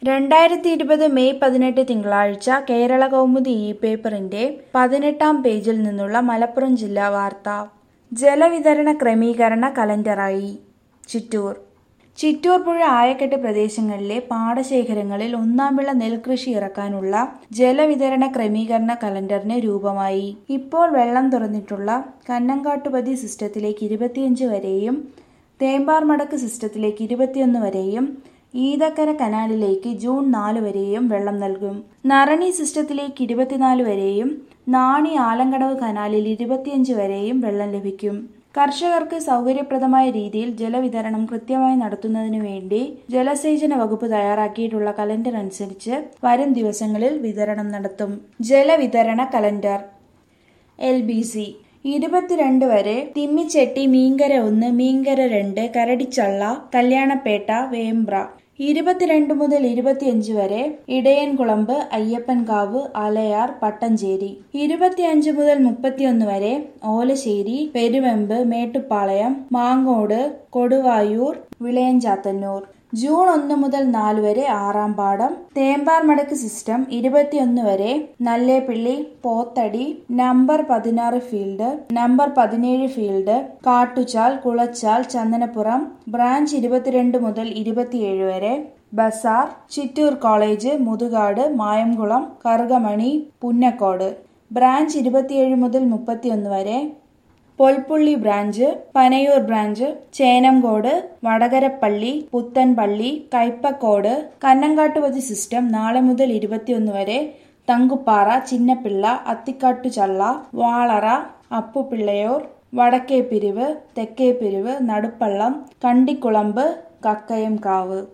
രണ്ടായിരത്തി ഇരുപത് മെയ് പതിനെട്ട് തിങ്കളാഴ്ച കേരള കൗമുദി ഇ പേപ്പറിന്റെ പതിനെട്ടാം പേജിൽ നിന്നുള്ള മലപ്പുറം ജില്ലാ വാർത്ത ജലവിതരണ ക്രമീകരണ കലണ്ടറായി ചിറ്റൂർ ചിറ്റൂർ പുഴ ആയക്കെട്ട് പ്രദേശങ്ങളിലെ പാടശേഖരങ്ങളിൽ ഒന്നാം വിള നെൽകൃഷി ഇറക്കാനുള്ള ജലവിതരണ ക്രമീകരണ കലണ്ടറിന് രൂപമായി ഇപ്പോൾ വെള്ളം തുറന്നിട്ടുള്ള കന്നങ്കാട്ടുപതി സിസ്റ്റത്തിലേക്ക് ഇരുപത്തിയഞ്ച് വരെയും തേമ്പാർ മടക്ക് സിസ്റ്റത്തിലേക്ക് ഇരുപത്തിയൊന്ന് വരെയും ഈതക്കര കനാലിലേക്ക് ജൂൺ നാല് വരെയും വെള്ളം നൽകും നറണി സിസ്റ്റത്തിലേക്ക് ഇരുപത്തിനാല് വരെയും നാണി ആലങ്കടവ് കനാലിൽ ഇരുപത്തിയഞ്ച് വരെയും വെള്ളം ലഭിക്കും കർഷകർക്ക് സൗകര്യപ്രദമായ രീതിയിൽ ജലവിതരണം കൃത്യമായി നടത്തുന്നതിനു വേണ്ടി ജലസേചന വകുപ്പ് തയ്യാറാക്കിയിട്ടുള്ള കലണ്ടർ അനുസരിച്ച് വരും ദിവസങ്ങളിൽ വിതരണം നടത്തും ജലവിതരണ കലണ്ടർ എൽ ബി സി ഇരുപത്തിരണ്ട് വരെ തിമ്മിച്ചെട്ടി മീങ്കര ഒന്ന് മീങ്കര രണ്ട് കരടിച്ചള്ള കല്യാണപ്പേട്ട വേമ്പ്ര ഇരുപത്തിരണ്ട് മുതൽ ഇരുപത്തിയഞ്ച് വരെ ഇടയൻകുളമ്പ് അയ്യപ്പൻകാവ് അലയാർ പട്ടഞ്ചേരി ഇരുപത്തിയഞ്ച് മുതൽ മുപ്പത്തിയൊന്ന് വരെ ഓലശ്ശേരി പെരുവെമ്പ് മേട്ടുപ്പാളയം മാങ്ങോട് കൊടുവായൂർ വിളയഞ്ചാത്തന്നൂർ ജൂൺ ഒന്ന് മുതൽ നാല് വരെ ആറാം പാടം തേമ്പാർ മടക്ക് സിസ്റ്റം ഇരുപത്തിയൊന്ന് വരെ നല്ലേപ്പിള്ളി പോത്തടി നമ്പർ പതിനാറ് ഫീൽഡ് നമ്പർ പതിനേഴ് ഫീൽഡ് കാട്ടുചാൽ കുളച്ചാൽ ചന്ദനപ്പുറം ബ്രാഞ്ച് ഇരുപത്തിരണ്ട് മുതൽ ഇരുപത്തിയേഴ് വരെ ബസാർ ചിറ്റൂർ കോളേജ് മുതുകാട് മായംകുളം കറുകമണി പുന്നക്കോട് ബ്രാഞ്ച് ഇരുപത്തിയേഴ് മുതൽ മുപ്പത്തിയൊന്ന് വരെ Polpully branch Panayur branch Chenamkode Vadakarappally Puthenpally Kaippakode Kannankattupathy system നാളെ മുതൽ ഇരുപത്തിയൊന്ന് വരെ തങ്കുപ്പാറ ചിന്നപ്പിള്ള അത്തിക്കാട്ടുചള്ള വാളറ അപ്പുപിള്ളയൂർ വടക്കേപ്പിരിവ് തെക്കേപ്പിരിവ് നടുപ്പള്ളം കണ്ടിക്കുളമ്പ് കക്കയംകാവ്